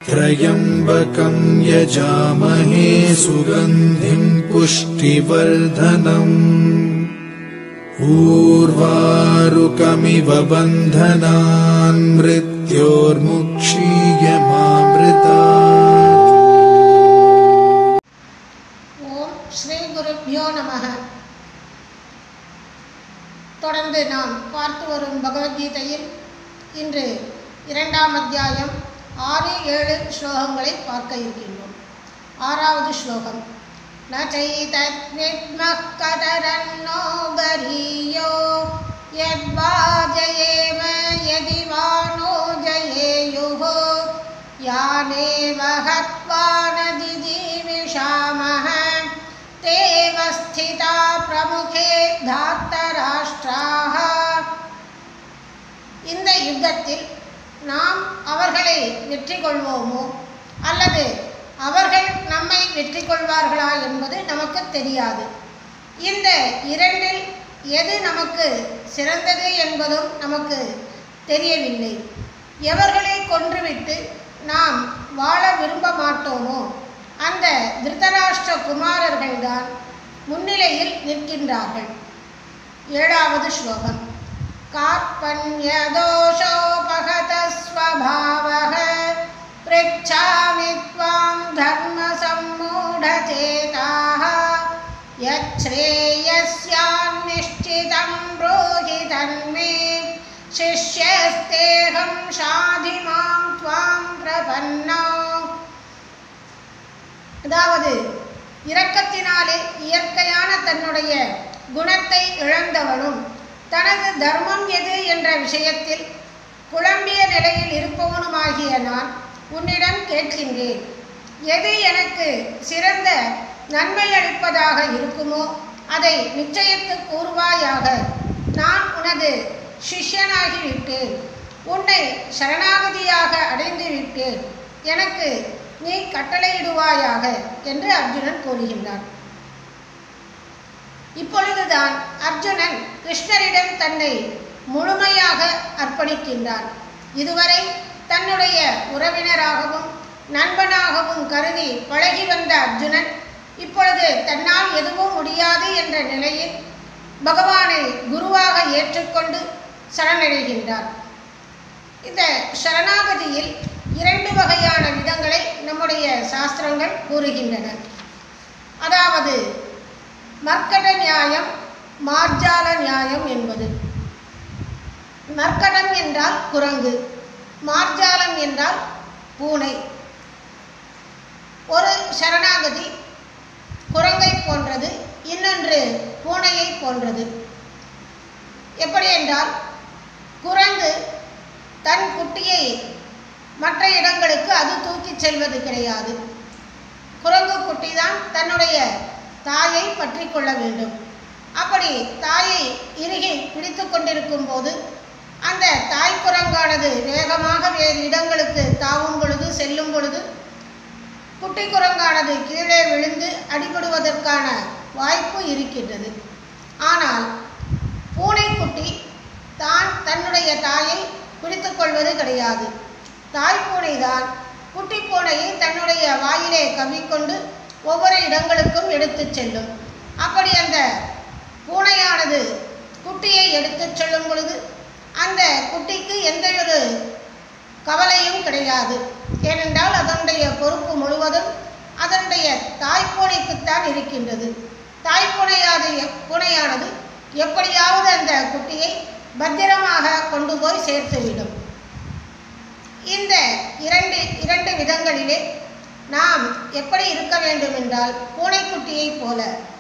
त्र्यम्बकम् यजामहे सुगन्धिम् पुष्टिवर्धनम् ऊर्वारुकमिव बन्धनान् मृत्योर्मुक्षीयमामृतात् ஓம் ஸ்ரீ குருப்யோ நமக தொடர்ந்து நாம் பார்த்து வரும் பகவத்கீதையில் இன்று இரண்டாம் அத்தியாயம் ஆறு ஏழு ஸ்லோகங்களை பார்க்க இருக்கின்றோம் ஆறாவது ஸ்லோகம் ந சைதத்வித்மः கதரன்னோ கரீயோ யத்வா ஜயேம யதி வா நோ ஜயேயுः யானேவ ஹத்வா ந जिजीविषामः तेव स्थिता प्रमुखे धार्तराष्ट्राः இந்த யுத்தத்தில் நாம் அவர்களை வெற்றி கொள்வோமோ அல்லது அவர்கள் நம்மை வெற்றி கொள்வார்களா என்பது நமக்கு தெரியாது இந்த இரண்டில் எது நமக்கு சிறந்தது என்பதும் நமக்கு தெரியவில்லை எவர்களை கொன்றுவிட்டு நாம் வாழ விரும்ப மாட்டோமோ அந்த திருதராஷ்டிர குமாரர்கள்தான் முன்னிலையில் நிற்கின்றார்கள் ஏழாவது ஸ்லோகம் कार्पण्यदोषोपहतस्वभावः पृच्छामि त्वां धर्मसम्मूढचेताः यच्छ्रेयस्यान्निश्चितं ब्रूहि तन्मे शिष्यस्तेऽहं शाधि मां त्वां प्रपन्नौ அதாவது இரக்கத்தினாலே இயற்கையான தன்னுடைய குணத்தை இழந்தவனும் தனது தர்மம் எது என்ற விஷயத்தில் குழம்பிய நிலையில் இருப்பவனுமாகிய நான் உன்னிடம் கேட்கின்றேன் எது எனக்கு சிறந்த நன்மை அளிப்பதாக இருக்குமோ அதை நிச்சயித்து கூறுவாயாக நான் உனது சிஷ்யனாகி விட்டேன் உன்னை சரணாகதியாக அடைந்து விட்டேன் எனக்கு நீ கட்டளையிடுவாயாக என்று அர்ஜுனன் கூறுகின்றான் இப்பொழுதுதான் அர்ஜுனன் கிருஷ்ணரிடம் தன்னை முழுமையாக அர்ப்பணிக்கின்றான் இதுவரை தன்னுடைய உறவினராகவும் நண்பனாகவும் கருதி பழகி வந்த அர்ஜுனன் இப்பொழுது தன்னால் எதுவும் முடியாது என்ற நிலையில் பகவானை குருவாக ஏற்றுக்கொண்டு சரணடைகின்றார் இந்த சரணாகதியில் இரண்டு வகையான விதங்களை நம்முடைய சாஸ்திரங்கள் கூறுகின்றன அதாவது மர்க்கட நியாயம் மார்ஜால நியாயம் என்பது மர்க்கடம் என்றால் குரங்கு மார்ஜாலம் என்றால் பூனை ஒரு சரணாகதி குரங்கை போன்றது இன்னொன்று பூனையை போன்றது எப்படி என்றால் குரங்கு தன் குட்டியை மற்ற இடங்களுக்கு அது தூக்கிச் செல்வது கிடையாது குரங்கு குட்டி தான் தன்னுடைய தாயை பற்றி கொள்ள வேண்டும் அப்படி தாயை இறுகி பிடித்து கொண்டிருக்கும் போது அந்த தாய் குரங்கானது வேகமாக வேறு இடங்களுக்கு தாவும் பொழுது செல்லும் பொழுது குட்டி குரங்கானது கீழே விழுந்து அடிபடுவதற்கான வாய்ப்பு இருக்கின்றது ஆனால் பூனைக்குட்டி தான் தன்னுடைய தாயை பிடித்து கொள்வது கிடையாது தாய் பூனைதான் குட்டி பூனையை தன்னுடைய வாயிலே கவ்விக்கொண்டு ஒவ்வொரு இடங்களுக்கும் எடுத்துச் செல்லும் அப்படி அந்த பூனையானது குட்டியை எடுத்துச் செல்லும் பொழுது அந்த குட்டிக்கு எந்த ஒரு கவலையும் கிடையாது ஏனென்றால் அதனுடைய பொறுப்பு முழுவதும் அதனுடைய தாய்ப்பூனைக்குத்தான் இருக்கின்றது தாய்ப்பூனையாது பூனையானது எப்படியாவது அந்த குட்டியை பத்திரமாக கொண்டு போய் சேர்த்துவிடும் இந்த இரண்டு இரண்டு விதங்களிலே நாம் எப்படி இருக்க வேண்டும் என்றால் பூனைக்குட்டியைப் போல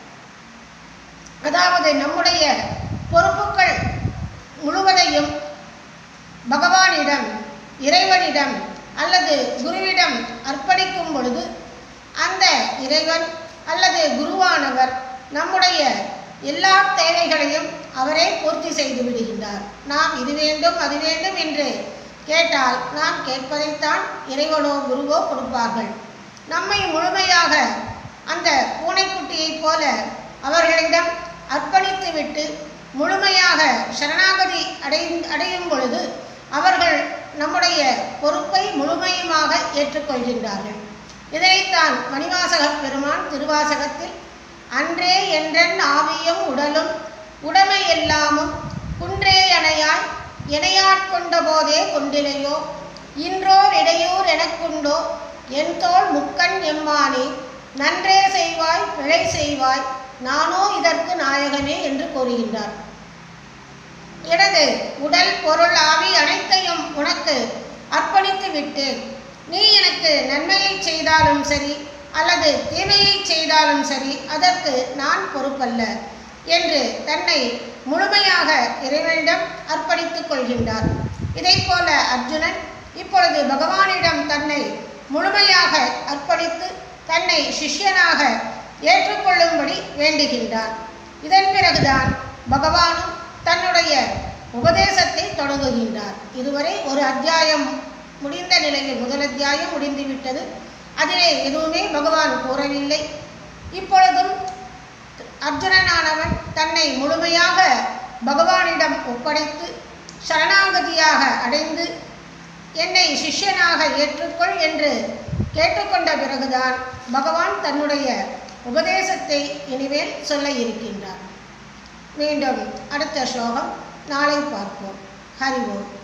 அதாவது நம்முடைய பொறுப்புகள் முழுவதையும் பகவானிடம் இறைவனிடம் அல்லது குருவிடம் அர்ப்பணிக்கும் பொழுது அந்த இறைவன் அல்லது குருவானவர் நம்முடைய எல்லா தேவைகளையும் அவரே பூர்த்தி செய்து விடுகின்றார் நாம் இது வேண்டும் அது வேண்டும் என்று கேட்டால் நாம் கேட்பதைத்தான் இறைவனோ குருவோ கொடுப்பார்கள் நம்மை முழுமையாக அந்த பூனைக்குட்டியைப் போல அவர்களிடம் அர்ப்பணித்துவிட்டு முழுமையாக சரணாகதி அடையும் அடையும் பொழுது அவர்கள் நம்முடைய பொறுப்பை முழுமையுமாக ஏற்றுக்கொள்கின்றார்கள் இதனைத்தான் மணிவாசகப் பெருமான் திருவாசகத்தில் அன்றே என்றென் ஆவியும் உடலும் உடைமை எல்லாமும் குன்றே அணையாய் இணையாட்கொண்ட போதே கொண்டிலையோ இன்றோர் இடையூர் எனக்குண்டோ என் தோள் முக்கண் எம்மானே நன்றே செய்வாய் பிழை செய்வாய் நானோ இதற்கு நாயகனே என்று கூறுகின்றார் எனது உடல் பொருள் ஆவி அனைத்தையும் உனக்கு அர்ப்பணித்து விட்டேன் நீ எனக்கு நன்மையை செய்தாலும் சரி அல்லது தீமையை செய்தாலும் சரி அதற்கு நான் பொறுப்பல்ல என்று தன்னை முழுமையாக இறைவனிடம் அர்ப்பணித்துக் கொள்கின்றார் இதைப் போல அர்ஜுனன் இப்பொழுது பகவானிடம் தன்னை முழுமையாக அர்ப்பணித்து தன்னை சிஷ்யனாக ஏற்றுக்கொள்ளும்படி வேண்டுகின்றார் இதன் பிறகுதான் பகவானும் தன்னுடைய உபதேசத்தை தொடங்குகின்றார் இதுவரை ஒரு அத்தியாயம் முடிந்த நிலையில் முதல் அத்தியாயம் முடிந்துவிட்டது அதிலே எதுவுமே பகவான் கூறவில்லை இப்பொழுதும் அர்ஜுனனானவன் தன்னை முழுமையாக பகவானிடம் ஒப்படைத்து சரணாகதியாக அடைந்து என்னை சிஷ்யனாக ஏற்றுக்கொள் என்று கேட்டுக்கொண்ட பிறகுதான் பகவான் தன்னுடைய உபதேசத்தை இனிமேல் சொல்ல இருக்கின்றார் மீண்டும் அடுத்த ஸ்லோகம் நாளை பார்ப்போம் ஹரி ஓம்